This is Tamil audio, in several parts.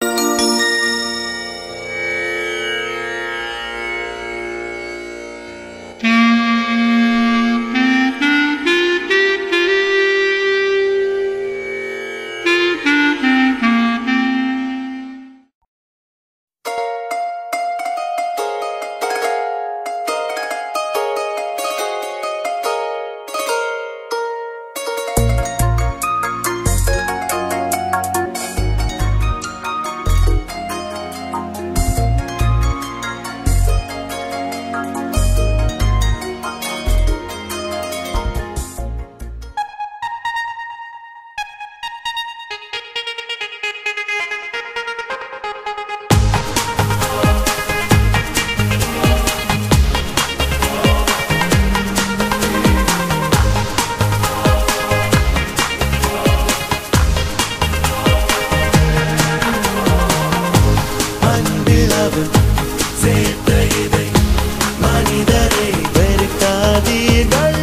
அன்பிலவன் சேர்த்த இதை மனிதரை வெறுக்காதீர்கள்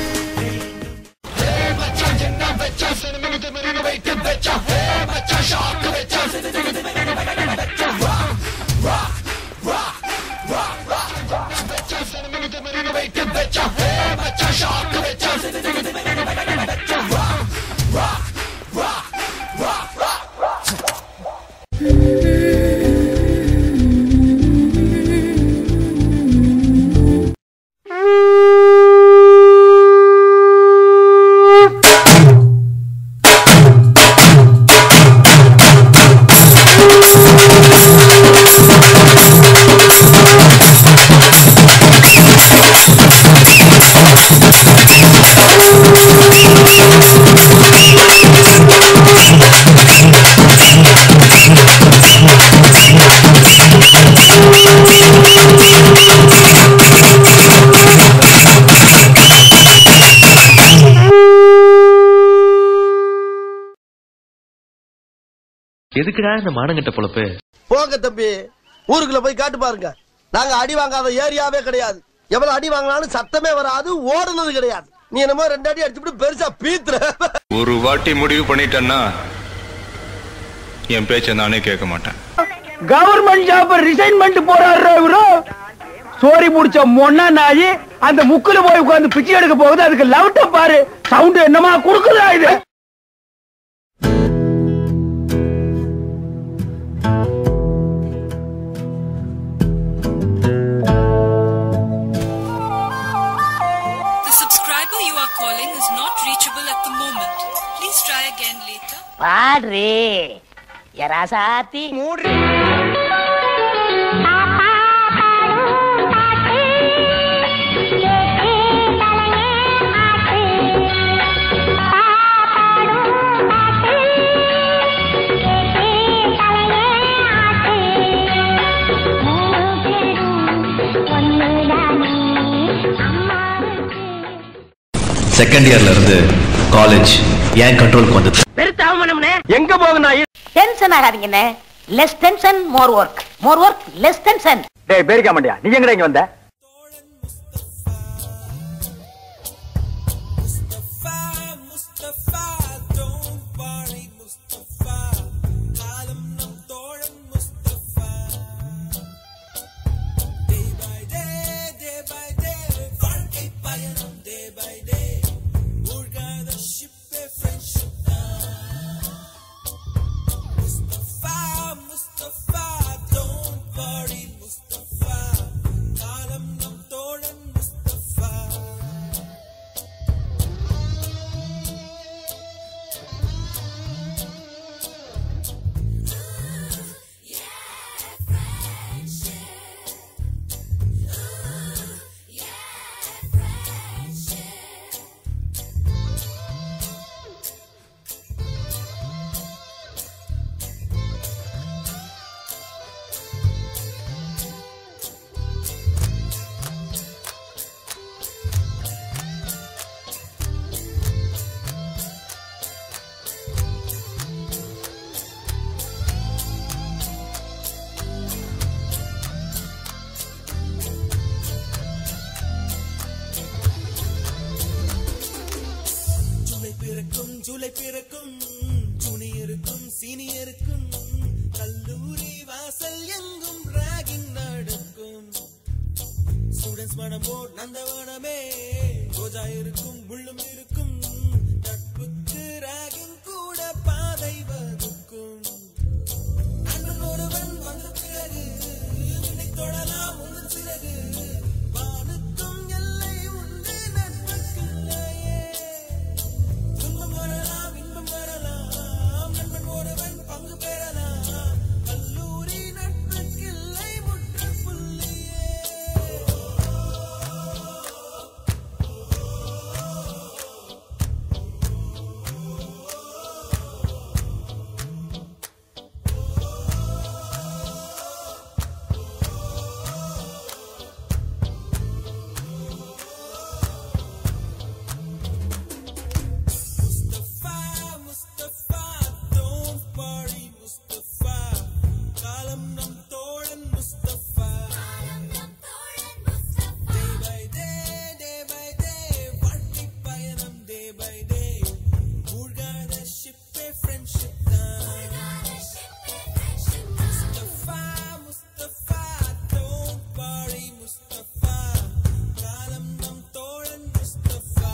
எதுக்குடா இந்த மானங்கட்ட பொழப்பு போங்க தம்பி ஊருக்குள்ள போய் காட்டு பாருங்க நாங்க அடி வாங்காத ஏரியாவே கிடையாது எவ்வளவு அடி வாங்கினாலும் சத்தமே வராது ஓடுனது கிடையாது நீ என்னமோ ரெண்டு அடி அடிச்சுட்டு பெருசா பீத்துற ஒரு வாட்டி முடிவு பண்ணிட்டேன்னா என் பேச்சை நானே கேட்க மாட்டேன் கவர்மெண்ட் ஜாப் ரிசைன் பண்ணிட்டு போறாரு இவரு சோரி முடிச்ச மொன்னா நாயி அந்த முக்குல போய் உட்கார்ந்து பிச்சை எடுக்க போகுது அதுக்கு லவுட்ட பாரு சவுண்ட் என்னமா குடுக்குதா இது The subscriber you are calling is not reachable at the moment. Please try again later. பாடுறே எராசாத்தி மூடு செகண்ட் இயர்ல இருந்து காலேஜ் ஏன் கண்ட்ரோலுக்கு வந்தது பெருத்தாமனம்னே எங்க போக நாயி டென்ஷன் ஆகாதீங்கண்ணே less tension more work more work less tension டேய் பேரிக்க மாட்டியா நீ எங்கடா இங்க வந்த Mustafa, don't worry, Mustafa. மனமோ நந்தவனமே ரோஜா இருக்கும் முள்ளும் இருக்கும் நட்புக்கு ராகம் கூட பாதை வகுக்கும் அண்ணன் ஒருவன் வந்த பிறகு உன்னை தொடலாம் உங்கள் சிறகு வானுக்கும் எல்லை உண்டு நட்புக்குள்ளையே துன்பம் வரலாம் இன்பம் வரலாம் நண்பன் ஒருவன் பங்கு பெறலாம் கல்லூரி நட்புக்கில்லை முற்றுப்புள்ளியே Mustafa, Mustafa, don't worry, Mustafa. காலம் நம் தோழன் Mustafa. Day by day, day by day, வாழ்க்கை பயணம் day by day. மூழ்காத ship A friendship தான். Mustafa, Mustafa, don't worry, Mustafa. காலம் நம் தோழன் Mustafa.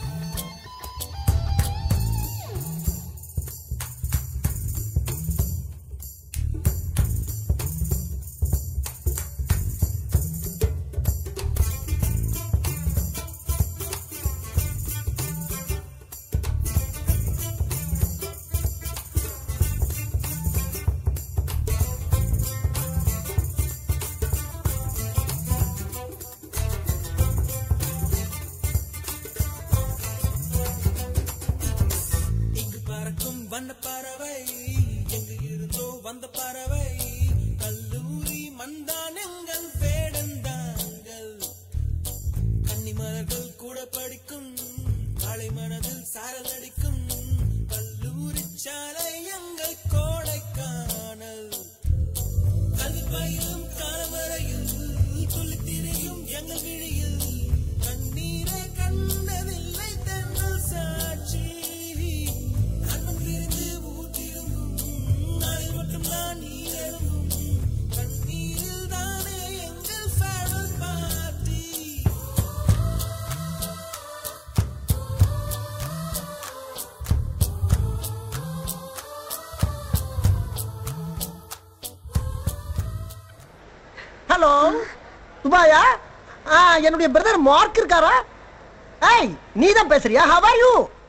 இங்கு பறக்கும் வண்ண பறவை எங்கு இருந்தோ வந்த பறவை கல்லூரி மந்தான் எங்கள் வேடந்தாங்கள் கன்னிமலர்கள் கூட படிக்கும் காலை மனதில் சாரல் அடிக்கும் கல்லூரி சாலை எங்கள் கோடைக்கானல் கல்வி பயிலும் காலவரையில் துள்ளித் திரியும் எங்கள் விழியில் கண்ணீரை கண்டதில்லை தென்றல் சாட்சி அன்பம் பிரிந்து ஊற்றிருந்தும் நாளில் மட்டும் நான் நீரழும் கண்ணீரில் தானே எங்கள் farewell party ஹலோ துபாயா ஆ என்னுடைய பிரதர் மார்க் இருக்காரா ஏய் நீ தான் பேசுறியா ஹவ் ஆர் யூ